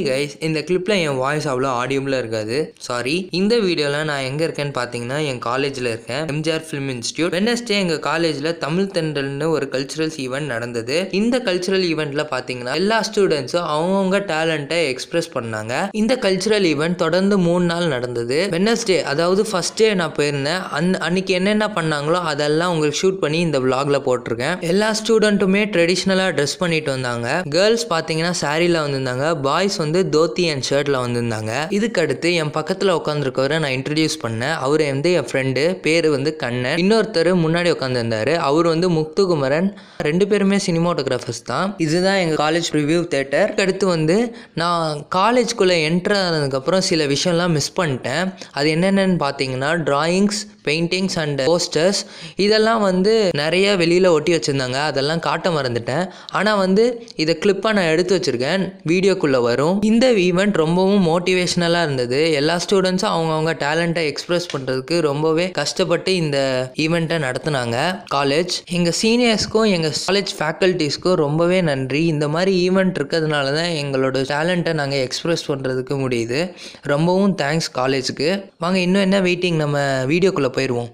guys இந்த கிளிப்பில் என் voice அவ்வளோ ஆடியபிளாக இருக்காது சாரி இந்த வீடியோவில் நான் எங்கே இருக்கேன்னு பார்த்தீங்கன்னா என் காலேஜில் இருக்கேன் எம்ஜிஆர் ஃபிலிம் இன்ஸ்டியூட் வெனஸ்டே எங்கள் காலேஜில் தமிழ் தென்றல்னு ஒரு கல்ச்சுரல்ஸ் ஈவெண்ட் நடந்தது இந்த கல்ச்சுரல் ஈவெண்ட்டில் பார்த்தீங்கன்னா எல்லா ஸ்டூடெண்ட்ஸும் அவங்கவுங்க டேலண்ட்டை எக்ஸ்பிரஸ் பண்ணாங்க இந்த கல்ச்சுரல் ஈவெண்ட் தொடர்ந்து மூணு நாள் நடந்தது வெனஸ்டே அதாவது ஃபர்ஸ்ட் டே நான் போயிருந்தேன் அன் அன்னைக்கு என்னென்ன பண்ணாங்களோ அதெல்லாம் உங்களுக்கு ஷூட் பண்ணி இந்த vlogல போட்டிருக்கேன் எல்லா ஸ்டூடெண்ட்டுமே ட்ரெடிஷ்னலாக ட்ரெஸ் பண்ணிட்டு வந்தாங்க கேர்ள்ஸ் பார்த்தீங்கன்னா சாரியில் வந்திருந்தாங்க பாய்ஸ் வந்து தோத்தி அண்ட் ஷர்ட்டில் வந்திருந்தாங்க இதுக்கு அடுத்து என் பக்கத்தில் உட்காந்துருக்கவரை நான் இன்ட்ரடியூஸ் பண்ணேன் அவர் வந்து என் ஃப்ரெண்டு பேர் வந்து கண்ணன் இன்னொருத்தர் முன்னாடி உட்காந்துருந்தாரு அவர் வந்து முக்துகுமரன் ரெண்டு பேருமே சினிமாட்டோகிராஃபர்ஸ் தான் இதுதான் எங்கள் காலேஜ் ரிவ்யூ தேட்டர் அடுத்து வந்து நான் காலேஜ்குள்ளே என்ட்ரு ஆனதுக்கப்புறம் சில விஷயம்லாம் மிஸ் பண்ணிட்டேன் அது என்னென்னு பார்த்தீங்கன்னா டிராயிங்ஸ் பெயிண்டிங்ஸ் அண்ட் போஸ்டர்ஸ் இதெல்லாம் வந்து நிறைய வெளியில் ஒட்டி வச்சுருந்தாங்க அதெல்லாம் காட்ட மறந்துட்டேன் ஆனால் வந்து இதை கிளிப்பாக நான் எடுத்து வச்சுருக்கேன் வீடியோக்குள்ளே வரும் இந்த ஈவெண்ட் ரொம்பவும் மோட்டிவேஷ்னலாக இருந்தது எல்லா ஸ்டூடெண்ட்ஸும் அவங்கவுங்க டேலண்ட்டை எக்ஸ்பிரஸ் பண்ணுறதுக்கு ரொம்பவே கஷ்டப்பட்டு இந்த ஈவெண்ட்டை நடத்துனாங்க காலேஜ் எங்கள் சீனியர்ஸ்க்கும் எங்கள் காலேஜ் ஃபேக்கல்ட்டிஸ்க்கும் ரொம்பவே நன்றி இந்த மாதிரி ஈவெண்ட் இருக்கிறதுனால தான் எங்களோட டேலண்ட்டை நாங்கள் எக்ஸ்பிரஸ் பண்ணுறதுக்கு முடியுது ரொம்பவும் தேங்க்ஸ் காலேஜுக்கு வாங்க இன்னும் என்ன வெயிட்டிங் நம்ம வீடியோக்குள்ளே போயிடுவோம்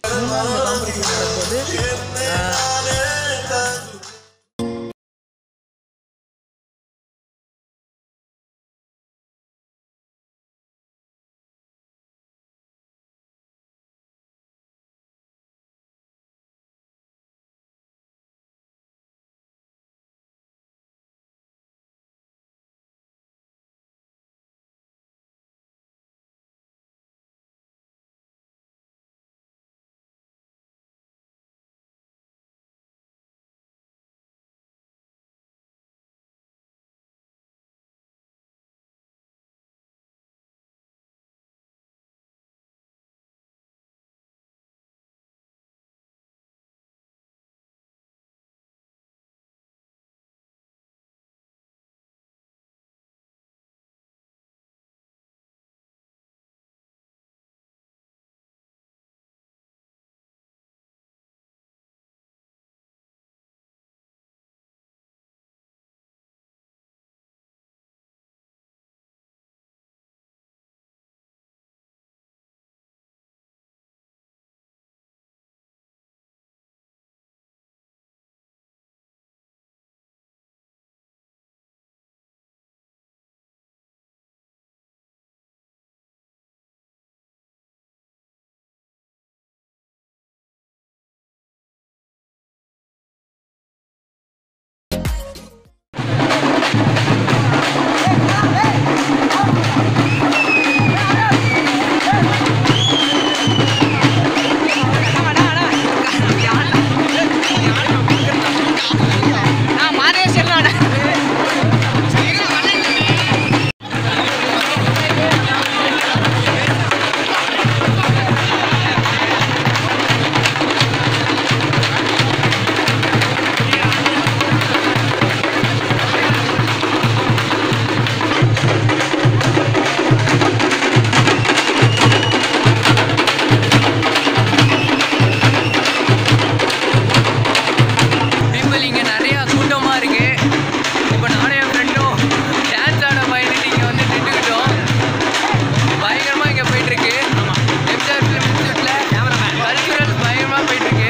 பிம்பிள் இங்கே நிறைய கூட்டமாக இருக்கு இப்போ நானும் என் ஃப்ரெண்டும் டான்ஸ் ஆட பயந்துட்டு இங்கே வந்து நின்றுக்கிட்டோம் பயங்கரமாக இங்கே போயிட்டு இருக்கு எம்ஜிஆர் ஃபிலிம் இன்ஸ்டியூட்டில் கல்ச்சுரல் பயங்கரமாக போயிட்டு இருக்கு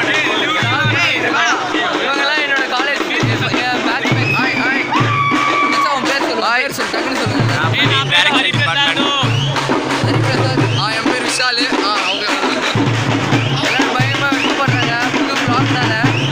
இவங்கெல்லாம் என்னோட காலேஜ் பேட்ச் ஹாய் ஹாய் அவன் பேர் சொல்லு பேர் சொல்லு டக்குன்னு சொல்லுங்க ஹரிபிரசாத் ஆ என் பேர் விஷால் ஆ அவங்க எல்லாரும் பயங்கரமாக இது பண்ணுறாங்க புது ப்ளாக்னால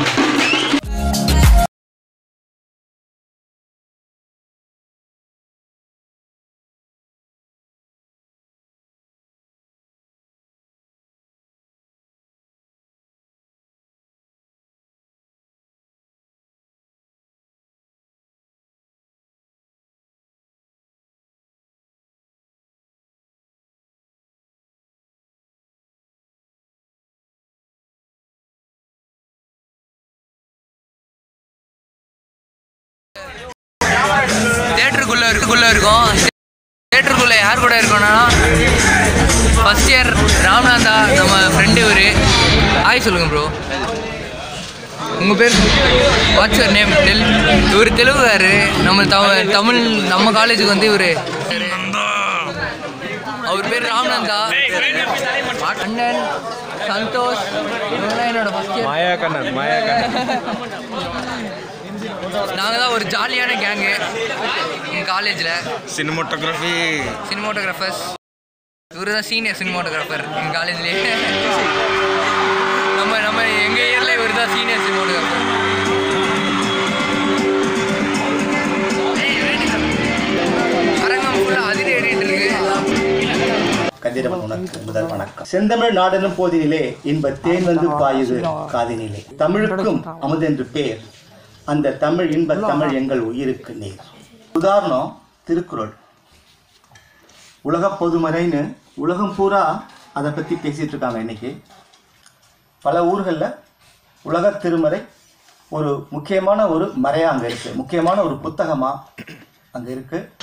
தேட்டருக்குள்ளே இருக்குள்ளே இருக்கோம் தேட்டருக்குள்ளே யார் கூட இருக்கோம்னா ஃபஸ்ட் இயர் ராம்நாதா நம்ம ஃப்ரெண்டு இவர் ஹாய் சொல்லுங்கள் ப்ரோ உங்கள் பேர் வாட்ஸ் யுவர் நேம் டெல் இவர் தெலுங்குகாரு நம்ம தமிழ் தமிழ் நம்ம காலேஜுக்கு வந்து இவர் அவர் பேர் ராம்நந்தா அண்ணன் சந்தோஷ் இவங்கெல்லாம் என்னோட ஃபஸ்ட் மாயா கண்ணன் மாயா கண்ணன் நாங்கள் தான் ஒரு ஜாலியான கேங்கு எங்கள் காலேஜில் சினிமோட்டோகிராஃபி சினிமாட்டோகிராஃபர்ஸ் இவர் தான் சீனியர் சினிமாட்டோகிராஃபர் எங்கள் காலேஜ்லேயே நம்ம நம்ம எங்கள் இயரில் இவர் தான் சீனியர் சினிமாட்டோகிராஃபர் அரங்கம் ஃபுல்லாக அதிர ஏறிட்டு இருக்கு கதிரவன் உனக்கு முதல் வணக்கம் செந்தமிழ் நாடெனும் போதினிலே இன்ப தேன் வந்து பாயுது காதினிலே தமிழுக்கும் அமுதென்று பேர் அந்த தமிழ் இன்ப தமிழ் எங்கள் உயிருக்கு நீர் உதாரணம் திருக்குறள் உலக பொதுமறைன்னு உலகம் பூரா அதை பற்றி பேசிட்டு இருக்காங்க இன்னைக்கு பல ஊர்களில் உலக திருமறை ஒரு முக்கியமான ஒரு மறையாக அங்கே இருக்குது முக்கியமான ஒரு புத்தகமாக அங்கே இருக்குது